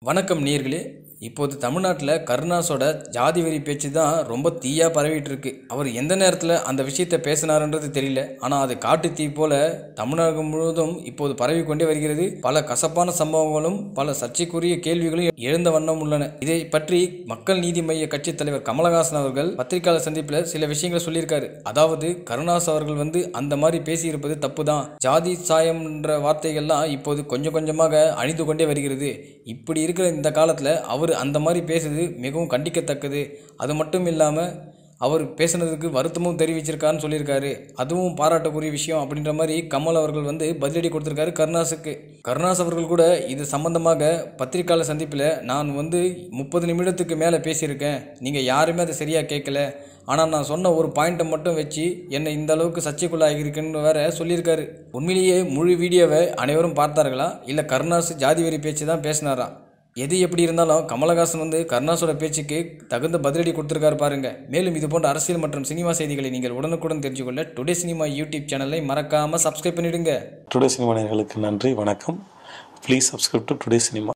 வணக்கம் நேர்களே இப்போது தமிழ்நாட்டில் கருணாஸோட ஜாதி வெறி பேச்சு தான் ரொம்ப தீயாக பரவிட்டு இருக்கு அவர் எந்த நேரத்தில் அந்த விஷயத்தை பேசினாருன்றது தெரியல ஆனால் அது காட்டு தீ போல தமிழகம் முழுவதும் இப்போது பரவி கொண்டே வருகிறது பல கசப்பான சம்பவங்களும் பல சர்ச்சைக்குரிய கேள்விகளும் எழுந்த வண்ணம் உள்ளன இதை பற்றி மக்கள் நீதி மைய கட்சித் தலைவர் கமலஹாசன் அவர்கள் பத்திரிகையாளர் சந்திப்பில் சில விஷயங்களை சொல்லியிருக்காரு அதாவது கருணாஸ் அவர்கள் வந்து அந்த மாதிரி பேசியிருப்பது தப்பு தான் ஜாதி சாயம்ன்ற வார்த்தைகள்லாம் இப்போது கொஞ்சம் கொஞ்சமாக அழிந்து கொண்டே வருகிறது இப்படி இருக்கிற இந்த காலத்தில் அவர் அந்த மாதிரி பேசுறது மிகவும் கண்டிக்கத்தக்கது அது மட்டும் இல்லாமல் அவர் பேசுனதுக்கு வருத்தமும் தெரிவிச்சிருக்காருன்னு சொல்லியிருக்காரு அதுவும் பாராட்டக்கூடிய விஷயம் அப்படின்ற மாதிரி கமல் அவர்கள் வந்து பதிலடி கொடுத்துருக்காரு கருணாஸுக்கு கருணாஸ் அவர்கள் கூட இது சம்பந்தமாக பத்திரிக்கையாளர் சந்திப்பில் நான் வந்து முப்பது நிமிடத்துக்கு மேலே பேசியிருக்கேன் நீங்கள் யாருமே அதை சரியாக கேட்கல ஆனால் நான் சொன்ன ஒரு பாயிண்ட்டை மட்டும் வச்சு என்னை இந்த அளவுக்கு சர்ச்சைக்குள்ளாகிருக்குன்னு வேற சொல்லியிருக்காரு உண்மையிலேயே முழு வீடியோவை அனைவரும் பார்த்தார்களா இல்லை கருணாஸ் ஜாதி வெறி பேச்சு தான் பேசினாரா எது எப்படி இருந்தாலும் கமலஹாசன் வந்து கருணாஸோட பேச்சுக்கு தகுந்த பதிலடி கொடுத்துருக்காரு பாருங்க மேலும் இது போன்ற அரசியல் மற்றும் சினிமா செய்திகளை நீங்கள் உடனுக்குடன் தெரிஞ்சுக்கொள்ள டுடே சினிமா யூடியூப் சேனலை மறக்காம சப்ஸ்கிரைப் பண்ணிடுங்க டுடே சினிமா நேயர்களுக்கு நன்றி வணக்கம் please subscribe to today cinema